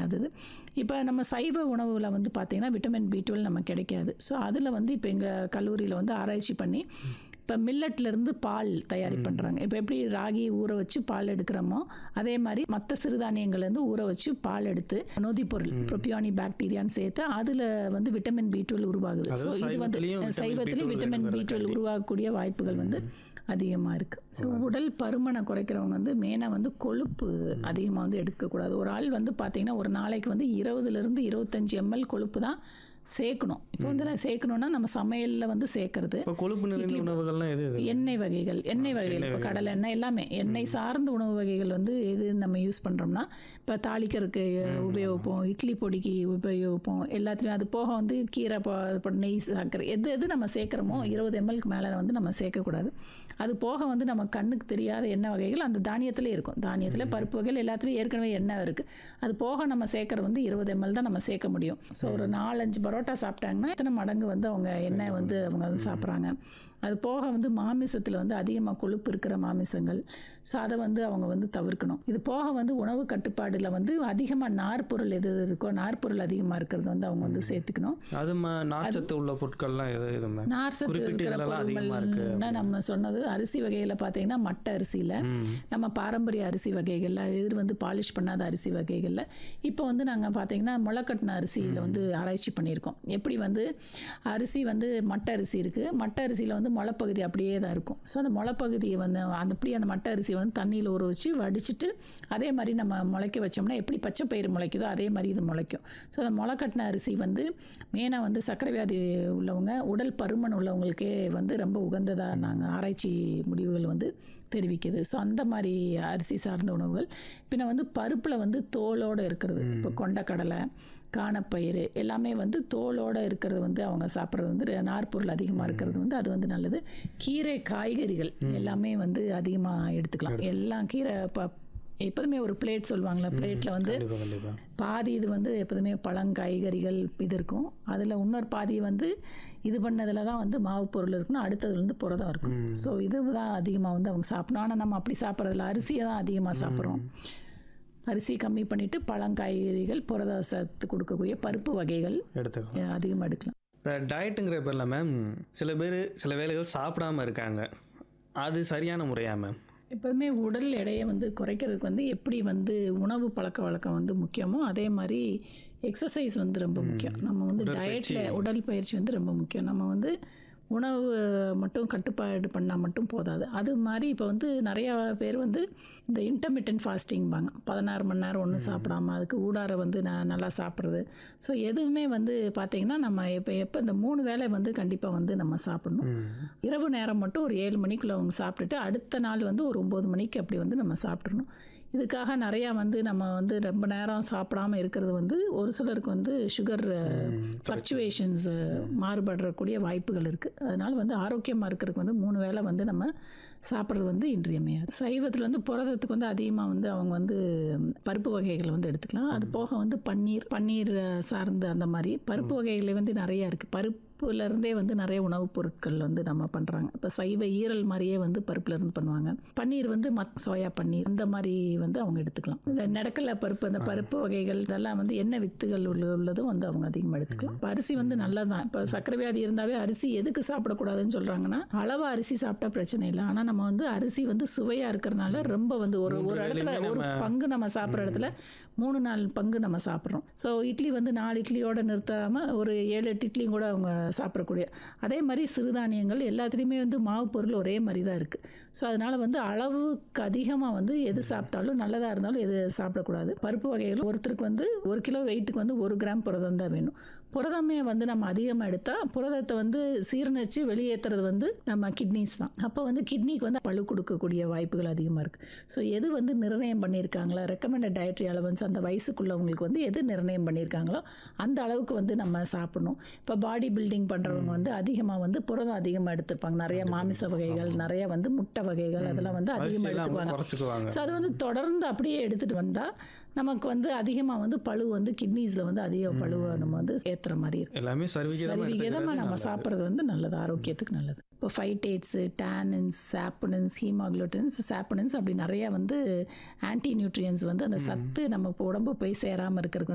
அது இப்போ நம்ம சைவ உணவுல வந்து பார்த்தீங்கன்னா விட்டமின் பி டுவெல் நமக்கு கிடைக்காது ஸோ அதில் வந்து இப்போ எங்கள் கல்லூரியில் வந்து ஆராய்ச்சி பண்ணி இப்போ மில்லட்லேருந்து பால் தயாரி பண்ணுறாங்க இப்போ எப்படி ராகி ஊற வச்சு பால் எடுக்கிறோமோ அதே மாதிரி மற்ற சிறுதானியங்கள்லேருந்து ஊற வச்சு பால் எடுத்து நொதிப்பொருள் ப்ரோபியானி பாக்டீரியான்னு சேர்த்து அதில் வந்து விட்டமின் பி டுவெல் உருவாகுது ஸோ அதாவது இது வந்து சைவத்திலையும் vitamin சைவத்திலையும் B12 விட்டமின் பி இருக்கிறது டுவெல் உருவாகக்கூடிய வாய்ப்புகள் வந்து அதிகமாக இருக்குது ஸோ உடல் பருமனை குறைக்கிறவங்க வந்து மெயினாக வந்து கொழுப்பு அதிகமாக வந்து எடுக்கக்கூடாது ஒரு ஆள் வந்து பார்த்தீங்கன்னா ஒரு நாளைக்கு வந்து இருபதுலேருந்து இருபத்தஞ்சி எம்எல் கொழுப்பு தான் சேர்க்கணும் இப்போ வந்து நான் சேர்க்கணுன்னா நம்ம சமையலில் வந்து சேர்க்கறது இப்போ கொழுப்பு நிறைந்த உணவுகள்லாம் எது எது எண்ணெய் வகைகள் எண்ணெய் வகைகள் இப்போ கடலை எண்ணெய் எல்லாமே எண்ணெய் சார்ந்த உணவு வகைகள் வந்து எது நம்ம யூஸ் பண்ணுறோம்னா இப்போ தாளிக்கிறதுக்கு உபயோகிப்போம் இட்லி பொடிக்கு உபயோகிப்போம் எல்லாத்துலேயும் அது போக வந்து கீரை போ- இப்போ நெய் சர்க்கரை எது எது நம்ம சேர்க்குறோமோ இருபது எம்எல்க்கு மேலே வந்து நம்ம சேர்க்கக்கூடாது அது போக வந்து நம்ம கண்ணுக்கு தெரியாத எண்ணெய் வகைகள் அந்த தானியத்திலே இருக்கும் தானியத்தில் பருப்பு வகைகள் எல்லாத்துலேயும் ஏற்கனவே எண்ணெய் இருக்குது அது போக நம்ம சேர்க்குறது வந்து இருபது எம்எல் தான் நம்ம சேர்க்க முடியும் ஸோ ஒரு நாலஞ்சு பரோட்டா சாப்பிட்டாங்கன்னா எத்தனை மடங்கு வந்து அவங்க எண்ணெய் வந்து அவங்க வந்து சாப்பிட்றாங்க அது போக வந்து மாமிசத்தில் வந்து அதிகமாக கொழுப்பு இருக்கிற மாமிசங்கள் ஸோ அதை வந்து அவங்க வந்து தவிர்க்கணும் இது போக வந்து உணவு கட்டுப்பாடில் வந்து அதிகமாக நார்ப்பொருள் எது எது இருக்கோ நார்ப்பொருள் அதிகமாக இருக்கிறது வந்து அவங்க வந்து சேர்த்துக்கணும் அது ம- நார்ச்சத்து உள்ள பொருட்கள்லாம் எது எது மேம் நார்சத்து குறிப்பிட்டு இருக்கிற இதெல்லாம் அதிகமா இருக்கு பொருள்னா நம்ம சொன்னது அரிசி வகையில் பார்த்தீங்கன்னா மட்டை அரிசியில் நம்ம பாரம்பரிய அரிசி வகைகளில் இது வந்து பாலிஷ் பண்ணாத அரிசி வகைகளில் இப்போ வந்து நாங்கள் பார்த்தீங்கன்னா முளைக்கட்டின அரிசியில் வந்து ஆராய்ச்சி பண்ணியிருக்கோம் எப்படி வந்து அரிசி வந்து மட்டை அரிசி இருக்குது மட்டை அரிசியில் வந்து முளைப்பகுதி அப்படியே தான் இருக்கும் ஸோ அந்த முளைப்பகுதியை வந்து அந்த அப்படியே அந்த மட்டை அரிசியை வந்து தண்ணியில் ஊற வச்சு வடிச்சிட்டு அதே மாதிரி நம்ம முளைக்க வச்சோம்னா எப்படி பச்சை பயிர் முளைக்குதோ அதே மாதிரி இது முளைக்கும் ஸோ அந்த முளைக்கட்டின அரிசி வந்து மெயினாக வந்து சர்க்கரை வியாதி உள்ளவங்க உடல் பருமன் உள்ளவங்களுக்கே வந்து ரொம்ப உகந்ததாக நாங்கள் ஆராய்ச்சி முடிவுகள் வந்து தெரிவிக்குது ஸோ அந்த மாதிரி அரிசி சார்ந்த உணவுகள் பின்ன வந்து பருப்பில் வந்து தோலோடு இருக்கிறது இப்போ கொண்டக்கடலை காணப்பயிறு எல்லாமே வந்து தோலோடு இருக்கிறது வந்து அவங்க சாப்பிட்றது வந்து நார்ப்பொருள் அதிகமாக இருக்கிறது வந்து அது வந்து நல்லது கீரை காய்கறிகள் எல்லாமே வந்து அதிகமாக எடுத்துக்கலாம் எல்லாம் கீரை ப எப்போதுமே ஒரு பிளேட் சொல்லுவாங்களே பிளேட்டில் வந்து கண்டிப்பா கண்டிப்பா பாதி இது வந்து எப்போதுமே பழங்காய்கறிகள் இது இருக்கும் அதில் இன்னொரு பாதி வந்து இது பண்ணதில் தான் வந்து மாவு பொருள் இருக்கணும் அடுத்ததுல வந்து புரதம் இருக்கும் ஸோ இது தான் அதிகமாக வந்து அவங்க சாப்பிடணும் ஆனால் நம்ம அப்படி சாப்பிட்றதில்ல அரிசியை தான் அதிகமாக சாப்பிட்றோம் அரிசி கம்மி பண்ணிவிட்டு பழங்காய்கறிகள் புரத சத்து கொடுக்கக்கூடிய பருப்பு வகைகள் எடுத்துக்கலாம் அதிகமாக எடுக்கலாம் இப்போ டயட்டுங்கிற பேரில் மேம் சில பேர் சில வேலைகள் சாப்பிடாம இருக்காங்க அது சரியான முறையா மேம் எப்போதுமே உடல் எடையை வந்து குறைக்கிறதுக்கு வந்து எப்படி வந்து உணவு பழக்க வழக்கம் வந்து முக்கியமோ அதே மாதிரி எக்ஸசைஸ் வந்து ரொம்ப முக்கியம் நம்ம வந்து டயட்டில் உடல் பயிற்சி வந்து ரொம்ப முக்கியம் நம்ம வந்து உணவு மட்டும் கட்டுப்பாடு பண்ணால் மட்டும் போதாது அது மாதிரி இப்போ வந்து நிறையா பேர் வந்து இந்த இன்டர்மீடியன்ட் ஃபாஸ்டிங்பாங்க பதினாறு மணி நேரம் ஒன்றும் சாப்பிடாம அதுக்கு ஊடார வந்து நான் நல்லா சாப்பிட்றது ஸோ எதுவுமே வந்து பார்த்திங்கன்னா நம்ம இப்போ எப்போ இந்த மூணு வேளை வந்து கண்டிப்பாக வந்து நம்ம சாப்பிடணும் இரவு நேரம் மட்டும் ஒரு ஏழு மணிக்குள்ளே அவங்க சாப்பிட்டுட்டு அடுத்த நாள் வந்து ஒரு ஒம்பது மணிக்கு அப்படி வந்து நம்ம சாப்பிட்றணும் இதுக்காக நிறையா வந்து நம்ம வந்து ரொம்ப நேரம் சாப்பிடாம இருக்கிறது வந்து ஒரு சிலருக்கு வந்து சுகர் ஃப்ளக்சுவேஷன்ஸ் மாறுபடக்கூடிய வாய்ப்புகள் இருக்குது அதனால் வந்து ஆரோக்கியமாக இருக்கிறதுக்கு வந்து மூணு வேளை வந்து நம்ம சாப்பிட்றது வந்து இன்றியமையாது சைவத்தில் வந்து புரதத்துக்கு வந்து அதிகமாக வந்து அவங்க வந்து பருப்பு வகைகளை வந்து எடுத்துக்கலாம் அது போக வந்து பன்னீர் பன்னீர் அஹ், சார்ந்த அந்த மாதிரி பருப்பு வகைகள் வந்து நிறையா இருக்குது பருப்பு பருப்புலேருந்தே வந்து நிறைய உணவுப் பொருட்கள் வந்து நம்ம பண்ணுறாங்க இப்போ சைவ ஈரல் மாதிரியே வந்து பருப்புலேருந்து பண்ணுவாங்க பன்னீர் வந்து மத் சோயா பன்னீர் அந்த மாதிரி வந்து அவங்க எடுத்துக்கலாம் இந்த நடக்கல பருப்பு அந்த பருப்பு வகைகள் இதெல்லாம் வந்து எண்ணெய் வித்துகள் உள்ள உள்ளதும் வந்து அவங்க அதிகமாக எடுத்துக்கலாம் இப்போ அரிசி வந்து நல்லது தான் இப்போ சக்கரை வியாதி இருந்தாவே அரிசி எதுக்கு சாப்பிடக்கூடாதுன்னு சொல்கிறாங்கன்னா அளவாக அரிசி சாப்பிட்டா பிரச்சனை இல்லை ஆனால் நம்ம வந்து அரிசி வந்து சுவையாக இருக்கிறனால ரொம்ப வந்து ஒரு ஒரு இடத்துல ஒரு பங்கு நம்ம சாப்பிட்ற இடத்துல மூணு நாலு பங்கு நம்ம சாப்பிட்றோம் ஸோ இட்லி வந்து நாலு இட்லியோட நிறுத்தாமல் ஒரு ஏழு எட்டு இட்லியும் கூட அவங்க சாப்பிடக்கூடிய அதே மாதிரி சிறுதானியங்கள் எல்லாத்துலேயுமே வந்து மாவு பொருள் ஒரே மாதிரி தான் இருக்குது ஸோ அதனால் வந்து அளவுக்கு அதிகமாக வந்து எது சாப்பிட்டாலும் நல்லதாக இருந்தாலும் எது சாப்பிடக்கூடாது பருப்பு வகைகள் ஒருத்தருக்கு வந்து ஒரு கிலோ வெயிட்டுக்கு வந்து ஒரு கிராம் புரதம் தான் வேணும் புரதமே வந்து நம்ம அதிகமாக எடுத்தால் புரதத்தை வந்து சீரணிச்சு வெளியேற்றுறது வந்து நம்ம கிட்னிஸ் தான் அப்போ வந்து கிட்னிக்கு வந்து பழு கொடுக்கக்கூடிய வாய்ப்புகள் அதிகமாக இருக்குது ஸோ எது வந்து நிர்ணயம் பண்ணியிருக்காங்களா ரெக்கமெண்டட் டயட்ரி அலவன்ஸ் அந்த வயசுக்குள்ளவங்களுக்கு வந்து எது நிர்ணயம் பண்ணியிருக்காங்களோ அந்த அளவுக்கு வந்து நம்ம சாப்பிடணும் இப்போ பாடி பில்டிங் பண்ணுறவங்க வந்து அதிகமாக வந்து புரதம் அதிகமாக எடுத்துப்பாங்க நிறைய மாமிச வகைகள் நிறைய வந்து முட்டை வகைகள் அதெல்லாம் வந்து அதிகமாக அரிசியெல்லாம் அவங்க எடுத்துக்குவாங்க குறைச்சிக்குவாங்க ஸோ அது வந்து தொடர்ந்து அப்படியே எடுத்துகிட்டு வந்தால் நமக்கு வந்து அதிகமாக வந்து பழு வந்து கிட்னிஸில் வந்து அதிக பழுவை நம்ம வந்து ஏற்றுற மாதிரி இருக்கும் எல்லாமே சரிவிகிதமாக சரிவிகிதமாக நம்ம சாப்பிட்றது வந்து நல்லது ஆரோக்கியத்துக்கு நல்லது இப்போ ஃபைட்டேட்ஸு டேனின்ஸ் சாப்பனின்ஸ் ஹீமாக்ளூட்டன்ஸ் சாப்பனின்ஸ் அப்படி நிறைய வந்து ஆன்டி நியூட்ரியன்ஸ் வந்து அந்த சத்து நம்ம இப்போ உடம்பு போய் சேராமல் இருக்கிறதுக்கு